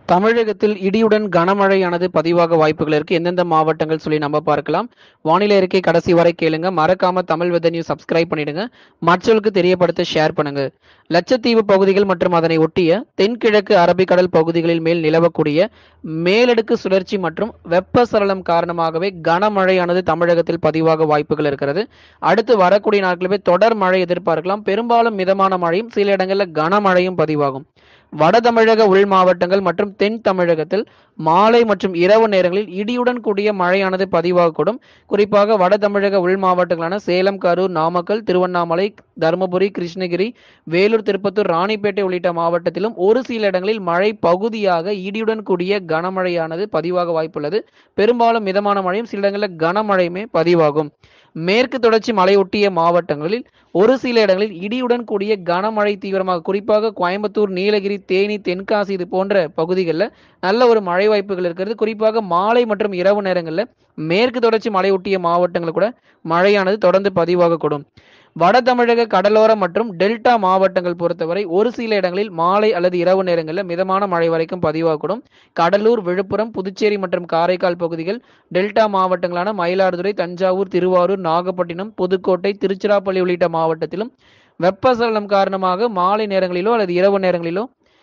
தமிழகத்தில் இடியுடன் கனமழையானது பதிவாக வாய்ப்புகள் இருக்கு எந்தெந்த மாவட்டங்கள் சொல்லி நம்ம பார்க்கலாம் வானிலை அறிக்கை கடைசி வரை கேளுங்க மறக்காம தமிழ் வெத நியூஸ் சப்ஸ்கிரைப் பண்ணிடுங்க மற்றவர்களுக்கு தெரியப்படுத்த ஷேர் பண்ணுங்க லட்சத்தீவு பகுதிகள் மற்றும் அதனை ஒட்டிய தென்கிழக்கு அரபிக்கடல் பகுதிகளில் மேல் நிலவக்கூடிய மேலடுக்கு சுழற்சி மற்றும் வெப்பசலனம் காரணமாகவே கனமழையானது தமிழகத்தில் பதிவாக வாய்ப்புகள் இருக்கிறது அடுத்து வரக்கூடிய நாட்களிலே தொடர் மழை எதிர்பார்க்கலாம் பெரும்பாலும் மிதமான மழையும் சில இடங்களில் கனமழையும் பதிவாகும் வட தமிழக உள் மாவட்டங்கள் மற்றும் தென் தமிழகத்தில் மாலை மற்றும் இரவு நேரங்களில் இடியுடன் கூடிய மழையானது பதிவாகக்கூடும் குறிப்பாக வட தமிழக உள் மாவட்டங்களான சேலம் கரூர் நாமக்கல் திருவண்ணாமலை தருமபுரி கிருஷ்ணகிரி வேலூர் திருப்பத்தூர் ராணிப்பேட்டை உள்ளிட்ட மாவட்டத்திலும் ஒரு சில இடங்களில் மழை பகுதியாக இடியுடன் கூடிய கனமழையானது பதிவாக வாய்ப்புள்ளது பெரும்பாலும் மிதமான மழையும் சில இடங்களில் கனமழையுமே பதிவாகும் மேற்கு தொடர்ச்சி மலையொட்டிய மாவட்டங்களில் ஒரு சில இடங்களில் இடியுடன் கூடிய கனமழை தீவிரமாக குறிப்பாக கோயம்புத்தூர் நீலகிரி தேனி தென்காசி இது போன்ற பகுதிகளில் நல்ல ஒரு மழை வாய்ப்புகள் இருக்கிறது குறிப்பாக மாலை மற்றும் இரவு நேரங்களில் மேற்கு தொடர்ச்சி மலையொட்டிய மாவட்டங்கள் கூட மழையானது தொடர்ந்து பதிவாகக்கூடும் வட தமிழக கடலோர மற்றும் டெல்டா மாவட்டங்கள் பொறுத்தவரை ஒரு சில இடங்களில் மாலை அல்லது இரவு நேரங்களில் மிதமான மழை வரைக்கும் பதிவாகக்கூடும் கடலூர் விழுப்புரம் புதுச்சேரி மற்றும் காரைக்கால் பகுதிகள் டெல்டா மாவட்டங்களான மயிலாடுதுறை தஞ்சாவூர் திருவாரூர் நாகப்பட்டினம் புதுக்கோட்டை திருச்சிராப்பள்ளி உள்ளிட்ட மாவட்டத்திலும் வெப்பசலனம் காரணமாக மாலை நேரங்களிலோ அல்லது இரவு நேரங்களிலோ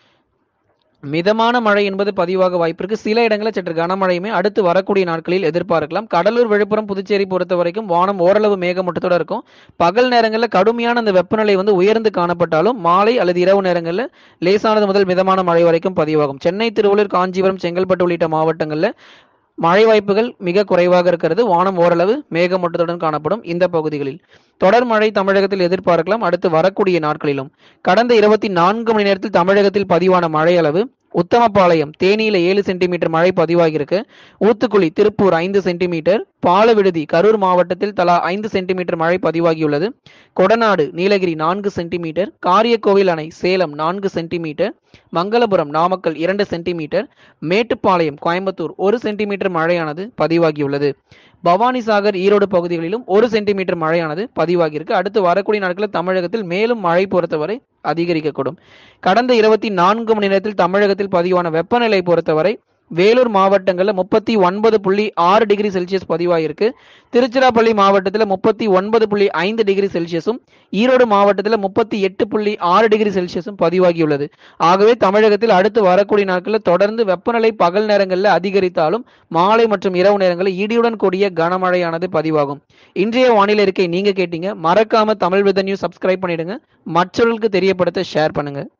மிதமான மழை என்பது பதிவாக வாய்ப்பிருக்கு சில இடங்களில் சற்று கனமழையுமே அடுத்து வரக்கூடிய நாட்களில் எதிர்பார்க்கலாம் கடலூர் விழுப்புரம் புதுச்சேரி பொறுத்த வரைக்கும் வானம் ஓரளவு மேகமூட்டத்தோட இருக்கும் பகல் நேரங்களில் கடுமையான அந்த வெப்பநிலை வந்து உயர்ந்து காணப்பட்டாலும் மாலை அல்லது இரவு நேரங்களில் லேசானது முதல் மிதமான மழை வரைக்கும் பதிவாகும் சென்னை திருவள்ளூர் காஞ்சிபுரம் செங்கல்பட்டு உள்ளிட்ட மாவட்டங்களில் மழை வாய்ப்புகள் மிக குறைவாக இருக்கிறது வானம் ஓரளவு மேகமூட்டத்துடன் காணப்படும் இந்த பகுதிகளில் தொடர் மழை தமிழகத்தில் எதிர்பார்க்கலாம் அடுத்து வரக்கூடிய நாட்களிலும் கடந்த இருபத்தி நான்கு மணி நேரத்தில் தமிழகத்தில் பதிவான மழை அளவு உத்தமபாளையம் தேனியில ஏழு சென்டிமீட்டர் மழை பதிவாகியிருக்கு ஊத்துக்குளி திருப்பூர் ஐந்து சென்டிமீட்டர் பாலவிடுதி கரூர் மாவட்டத்தில் தலா ஐந்து சென்டிமீட்டர் மழை பதிவாகியுள்ளது கொடநாடு நீலகிரி நான்கு சென்டிமீட்டர் காரியக்கோவில் அணை சேலம் நான்கு சென்டிமீட்டர் மங்களபுரம் நாமக்கல் இரண்டு சென்டிமீட்டர் மேட்டுப்பாளையம் கோயம்புத்தூர் ஒரு சென்டிமீட்டர் மழையானது பதிவாகியுள்ளது பவானிசாகர் ஈரோடு பகுதிகளிலும் ஒரு சென்டிமீட்டர் மழையானது பதிவாகியிருக்கு அடுத்து வரக்கூடிய நாட்களில் தமிழகத்தில் மேலும் மழை பொறுத்தவரை அதிகரிக்கக்கூடும் கடந்த இருபத்தி நான்கு மணி நேரத்தில் தமிழகத்தில் பதிவான வெப்பநிலை பொறுத்தவரை வேலூர் மாவட்டங்களில் முப்பத்தி ஒன்பது புள்ளி ஆறு டிகிரி செல்சியஸ் பதிவாயிருக்கு திருச்சிராப்பள்ளி மாவட்டத்தில் முப்பத்தி ஒன்பது புள்ளி ஐந்து டிகிரி செல்சியஸும் ஈரோடு மாவட்டத்தில் முப்பத்தி எட்டு புள்ளி ஆறு டிகிரி செல்சியஸும் பதிவாகியுள்ளது ஆகவே தமிழகத்தில் அடுத்து வரக்கூடிய நாட்களில் தொடர்ந்து வெப்பநிலை பகல் நேரங்களில் அதிகரித்தாலும் மாலை மற்றும் இரவு நேரங்களில் இடியுடன் கூடிய கனமழையானது பதிவாகும் இன்றைய வானிலை இருக்கை நீங்க கேட்டீங்க மறக்காம தமிழ் வித நியூஸ் சப்ஸ்கிரைப் பண்ணிடுங்க மற்றவர்களுக்கு தெரியப்படுத்த ஷேர் பண்ணுங்க